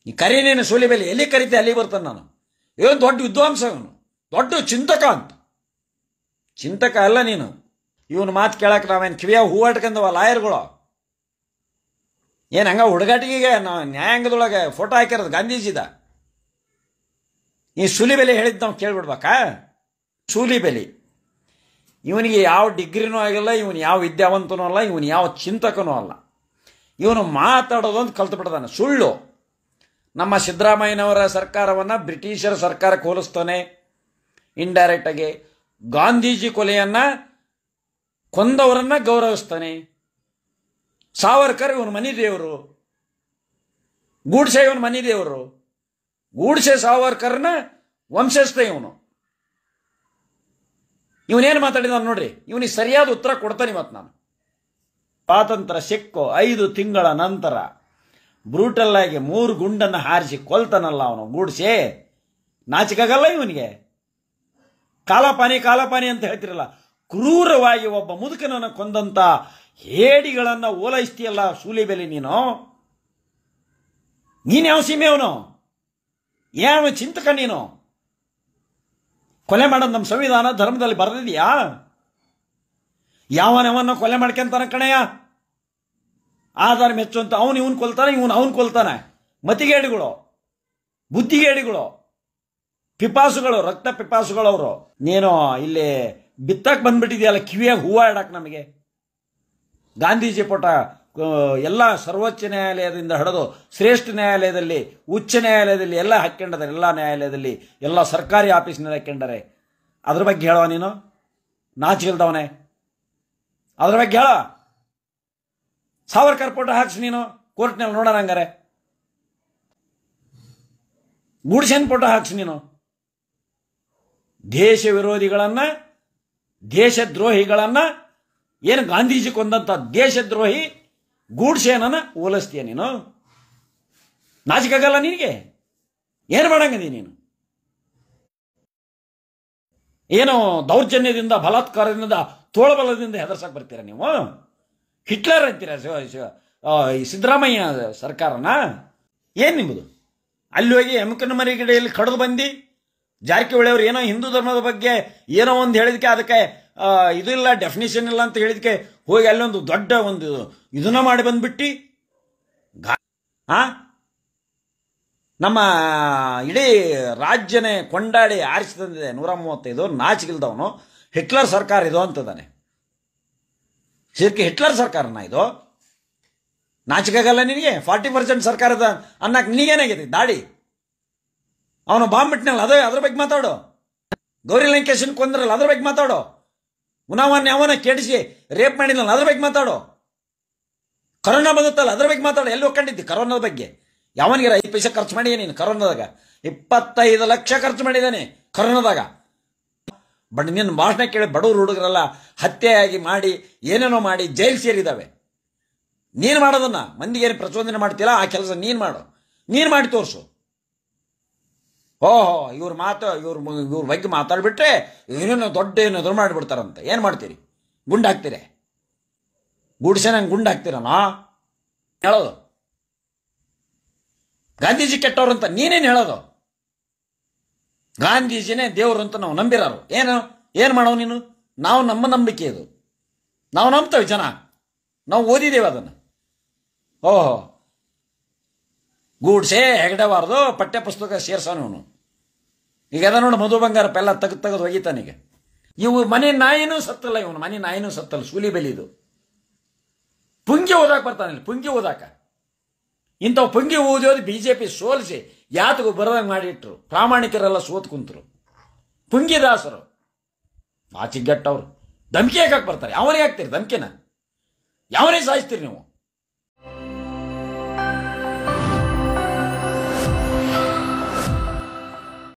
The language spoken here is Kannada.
ಈ ಕರೀನೇನು ಸೂಲಿ ಬೆಲೆ ಎಲ್ಲಿ ಕರೀತೆ ಅಲ್ಲಿ ಬರ್ತಾನೆ ನಾನು ಇವನು ದೊಡ್ಡ ವಿದ್ವಾಂಸ ಇವನು ದೊಡ್ಡ ಚಿಂತಕ ಅಂತ ಚಿಂತಕ ಅಲ್ಲ ನೀನು ಇವನು ಮಾತು ಕೇಳಕ್ಕೆ ನಾವೇನು ಕಿವಿಯ ಹೂ ಅಟ್ಕೊಂಡವ ಲಾಯರ್ಗಳು ಏನು ಹಂಗ ಹುಡುಗಾಟಿಗೆ ನಾವು ನ್ಯಾಯಾಂಗದೊಳಗೆ ಫೋಟೋ ಹಾಕಿರೋದು ಗಾಂಧೀಜಿದ ಈ ಸುಲಿ ಬೆಲೆ ಹೇಳಿದ್ದು ನಾವು ಕೇಳ್ಬಿಡ್ಬೇಕಾ ಸೂಲಿ ಬೆಲೆ ಇವನಿಗೆ ಯಾವ ಡಿಗ್ರಿನೂ ಆಗಿಲ್ಲ ಇವನು ಯಾವ ವಿದ್ಯಾವಂತನೂ ಅಲ್ಲ ಇವನು ಯಾವ ಚಿಂತಕನೂ ಅಲ್ಲ ಇವನು ಮಾತಾಡೋದು ಅಂತ ಕಲ್ತು ಬಿಡ್ತಾನೆ ಸುಳ್ಳು ನಮ್ಮ ಸಿದ್ದರಾಮಯ್ಯನವರ ಸರ್ಕಾರವನ್ನು ಬ್ರಿಟಿಷರ ಸರ್ಕಾರಕ್ಕೆ ಹೋಲಿಸ್ತಾನೆ ಇಂಡೈರೆಕ್ಟಾಗಿ ಗಾಂಧೀಜಿ ಕೊಲೆಯನ್ನು ಕೊಂದವರನ್ನ ಗೌರವಿಸ್ತಾನೆ ಸಾವರ್ಕರ್ ಇವನ ಮನಿ ದೇವರು ಗೂಡ್ಸೆ ಇವನ ಮನಿ ದೇವರು ಗೂಡ್ಸೆ ಸಾವರ್ಕರ್ನ ವಂಶಸ್ಥ ಇವನು ಇವನೇನು ಮಾತಾಡಿದ ನೋಡ್ರಿ ಇವನಿಗೆ ಸರಿಯಾದ ಉತ್ತರ ಕೊಡ್ತಾನೆ ಇವತ್ತು ನಾನು ಸ್ವಾತಂತ್ರ್ಯ ಸಿಕ್ಕು ಐದು ತಿಂಗಳ ನಂತರ ಬ್ರೂಟಲ್ ಆಗಿ ಮೂರು ಗುಂಡನ್ನು ಹಾರಿಸಿ ಕೊಲ್ತಾನಲ್ಲ ಅವನು ಗೂಡ್ಸೆ ನಾಚಿಕಾಗಲ್ಲ ಇವನಿಗೆ ಕಾಲಪಾನಿ ಕಾಲಪಾನಿ ಅಂತ ಹೇಳ್ತಿರಲ್ಲ ಕ್ರೂರವಾಗಿ ಒಬ್ಬ ಮುದುಕನನ್ನು ಕೊಂದಂತ ಹೇಡಿಗಳನ್ನ ಓಲೈಸ್ತೀಯಲ್ಲ ಸೂಲಿಬೆಲೆ ನೀನು ನೀನು ಯಾವ ಸೀಮೆ ಅವನು ಯಾವ ಚಿಂತಕ ನೀನು ಕೊಲೆ ಮಾಡೋದು ನಮ್ಮ ಸಂವಿಧಾನ ಧರ್ಮದಲ್ಲಿ ಬರೆದಿದೆಯಾ ಯಾವನವನ್ನ ಕೊಲೆ ಮಾಡ್ಕೊಂತಾನ ಕಣಯ್ಯ ಆಧಾರ ಮೆಚ್ಚುವಂತ ಅವನು ಇವನ್ ಕೊಲ್ತಾನೆ ಇವನು ಅವನ್ ಕೊಲ್ತಾನೆ ಮತಿಗೇಡಿಗಳು ಬುದ್ಧಿಗೇಡಿಗಳು ಪಿಪಾಸುಗಳು ರಕ್ತ ಪಿಪಾಸುಗಳು ಅವರು ನೀನು ಇಲ್ಲಿ ಬಿತ್ತಕ್ ಬಂದ್ಬಿಟ್ಟಿದೆಯಲ್ಲ ಕಿವಿಯಾಗ ಹೂವ ಇಡಕ್ ನಮಗೆ ಗಾಂಧೀಜಿ ಪುಟ ಆ, ಎಲ್ಲ ಸರ್ವೋಚ್ಚ ನ್ಯಾಯಾಲಯದಿಂದ ಹಿಡಿದು ಶ್ರೇಷ್ಠ ನ್ಯಾಯಾಲಯದಲ್ಲಿ ಉಚ್ಚ ನ್ಯಾಯಾಲಯದಲ್ಲಿ ಎಲ್ಲ ಹಾಕ್ಕೊಂಡಿದ್ದಾರೆ ಎಲ್ಲ ನ್ಯಾಯಾಲಯದಲ್ಲಿ ಎಲ್ಲ ಸರ್ಕಾರಿ ಆಫೀಸ್ನಲ್ಲಿ ಹಾಕ್ಕೊಂಡಾರೆ ಅದ್ರ ಬಗ್ಗೆ ಹೇಳೋ ನೀನು ನಾಚಿಲ್ದವನೇ ಅದ್ರ ಬಗ್ಗೆ ಹೇಳ ಸಾವರ್ಕರ್ ಫೋಟೋ ಹಾಕ್ಸಿ ನೀನು ಕೋರ್ಟ್ನಲ್ಲಿ ನೋಡೋಣ ಹಂಗಾರೆ ಗೂಡ್ಸೆನ್ ಫೋಟೋ ಹಾಕ್ಸಿ ನೀನು ದೇಶ ವಿರೋಧಿಗಳನ್ನ ದೇಶದ್ರೋಹಿಗಳನ್ನ ಏನು ಗಾಂಧೀಜಿ ಕೊಂದಂತ ದೇಶದ್ರೋಹಿ ಗೂಡ್ಸೇನನ್ನ ಹೋಲಿಸ್ತೀಯ ನೀನು ನಾಚಿಕಾಗಲ್ಲ ನಿನಗೆ ಏನು ಮಾಡಂಗದಿ ನೀನು ಏನು ದೌರ್ಜನ್ಯದಿಂದ ಬಲಾತ್ಕಾರದಿಂದ ತೋಳಬಲದಿಂದ ಹೆದರ್ಸಕ್ ಬರ್ತೀರ ನೀವು ಹಿಟ್ಲರ್ ಅಂತೀರ ಸ- ಸ- ಆ, ಈ ಸಿದ್ದರಾಮಯ್ಯ ಸರ್ಕಾರನ ಏನ್ ನಿಮ್ಮದು ಅಲ್ಲಿ ಹೋಗಿ ಎಮಕನ ಮರಿಗಿಡೆಯಲ್ಲಿ ಕಡ್ದು ಬಂದು ಜಾರಕಿಹೊಳಿ ಅವರು ಏನೋ ಹಿಂದೂ ಧರ್ಮದ ಬಗ್ಗೆ ಏನೋ ಒಂದು ಹೇಳಿದಕ್ಕೆ ಅದಕ್ಕೆ ಆ, ಇದು ಇಲ್ಲ ಡೆಫಿನೇಷನ್ ಇಲ್ಲ ಅಂತ ಹೇಳಿದಕ್ಕೆ ಹೋಗಿ ಅಲ್ಲೊಂದು ದೊಡ್ಡ ಒಂದು ಇದನ್ನ ಮಾಡಿ ಬಂದ್ಬಿಟ್ಟು ಗಾ- ಆ ನಮ್ಮ ಇಡೀ ರಾಜ್ಯನೇ ಕೊಂಡಾಡಿ ಆರಿಸಿ ತಂದಿದೆ ನೂರ ಮೂವತ್ತೈದು ನಾಚಿಗಿಲ್ದವನು ಹಿಟ್ಲರ್ ಸರ್ಕಾರ ಇದು ಅಂತದಾನೆ ಸೇರ್ಕೆ ಹಿಟ್ಲರ್ ಸರ್ಕಾರನ ಇದು ನಾಚಿಕಾಗಲ್ಲ ನಿನಗೆ ಫಾರ್ಟಿ ಪರ್ಸೆಂಟ್ ಸರ್ಕಾರದ ಅನ್ನಕ್ಕೆ ನಿನಗೇನಾಗೈತಿ ದಾಡಿ ಅವನು ಬಾಂಬ್ ಬಿಟ್ನಲ್ಲ ಅದೇ ಅದ್ರ ಬಗ್ಗೆ ಮಾತಾಡು ಗೌರಿ ಲಂಕೇಶನ್ ಕೊಂದ್ರಲ್ಲ ಅದ್ರ ಬಗ್ಗೆ ಮಾತಾಡು ಉನಾವನ್ನ ಯಾವನ ಕೆಡಿಸಿ ರೇಪ್ ಮಾಡಿದ್ನಲ್ಲ ಅದ್ರ ಬಗ್ಗೆ ಮಾತಾಡು ಕರೋನಾ ಬಂದತ್ತಲ್ಲ ಅದ್ರ ಬಗ್ಗೆ ಮಾತಾಡು ಎಲ್ಲಿ ಹೋಗ್ಕೊಂಡಿದ್ದಿ ಕರೋನಾದ ಬಗ್ಗೆ ಯಾವನಿಗೆ ಐದು ಪೈಸೆ ಖರ್ಚು ಮಾಡಿಯ ನೀನು ಕರೋನಾದಾಗ ಇಪ್ಪತ್ತೈದು ಲಕ್ಷ ಖರ್ಚು ಮಾಡಿದ್ದಾನೆ ಕರೋನಾದಾಗ ಬಟ್ ನಿನ್ನ ಭಾಷಣ ಕೇಳಿ ಬಡವರು ಹುಡುಗರೆಲ್ಲ ಹತ್ಯೆಯಾಗಿ ಮಾಡಿ ಏನೇನೋ ಮಾಡಿ ಜೈಲು ಸೇರಿದಾವೆ ನೀನು ಮಾಡೋದನ್ನ ಮಂದಿಗೆ ಏನು ಪ್ರಚೋದನೆ ಮಾಡ್ತಿಲ್ಲ ಆ ಕೆಲಸ ನೀನು ಮಾಡು ನೀನು ಮಾಡಿ ತೋರಿಸು ಓಹೋ ಇವ್ರ ಮಾತು ಇವ್ರ ಇವ್ರ ಬಗ್ಗೆ ಮಾತಾಡ್ಬಿಟ್ರೆ ಏನೇನೋ ದೊಡ್ಡ ಏನೋ ಎದುರು ಮಾಡಿಬಿಡ್ತಾರಂತೆ ಏನು ಮಾಡ್ತೀರಿ ಗುಂಡು ಹಾಕ್ತೀರಿ ಗುಡ್ಸೆ ನಂಗೆ ಗುಂಡು ಹಾಕ್ತೀರನಾ ಹೇಳೋದು ಗಾಂಧೀಜಿ ಕೆಟ್ಟವ್ರು ಅಂತ ನೀನೇನು ಹೇಳೋದು ಗಾಂಧೀಜಿನೇ ದೇವರು ಅಂತ ನಾವು ನಂಬಿರೋರು ಏನು ಏನು ಮಾಡೋ ನೀನು ನಾವು ನಮ್ಮ ನಂಬಿಕೆ ಇದು ನಾವು ನಂಬ್ತೇವೆ ಜನ ನಾವು ಓದಿದ್ದೇವೆ ಅದನ್ನು ಓಹೋ ಗೂಡ್ಸೆ ಹೆಗಡಬಾರ್ದು ಪಠ್ಯ ಪುಸ್ತಕ ಸೇರ್ಸಾನು ಇವನು ಈಗ ಅದ ನೋಡು ಮಧು ಬಂಗಾರಪ್ಪ ಎಲ್ಲ ತೆಗೆದು ತೆಗೆದು ಒಗಿತಾನೀಗ ಇವು ಮನೆ ನಾಯಿನೂ ಸತ್ತಲ್ಲ ಇವನು ಮನೆ ನಾಯಿನೂ ಸತ್ತಲ್ಲ ಸೂಲಿ ಬೆಲಿದು ಪುಂಗಿ ಓದಾಕ ಬರ್ತಾನೆ ಪುಂಗಿ ಓದಾಕ ಇಂಥವು ಪುಂಗಿ ಓದೋದು ಬಿ ಜೆ ಪಿ ಸೋಲಿಸಿ ಯಾತಗೂ ಬರದಂಗೆ ಮಾಡಿಟ್ರು ಪ್ರಾಮಾಣಿಕರೆಲ್ಲ ಸೋತ್ ಕುಂತರು ಪುಂಗಿದಾಸರು ಆಚಿಗೆಟ್ಟವ್ರು ಧಮ್ಕಿ ಹಾಕಕ್ಕೆ ಬರ್ತಾರೆ ಯಾವನಿಗೆ ಹಾಕ್ತೀರಿ ಧಮ್ಕಿನ ಯಾವನೇ ಸಾಯಿಸ್ತೀರಿ ನೀವು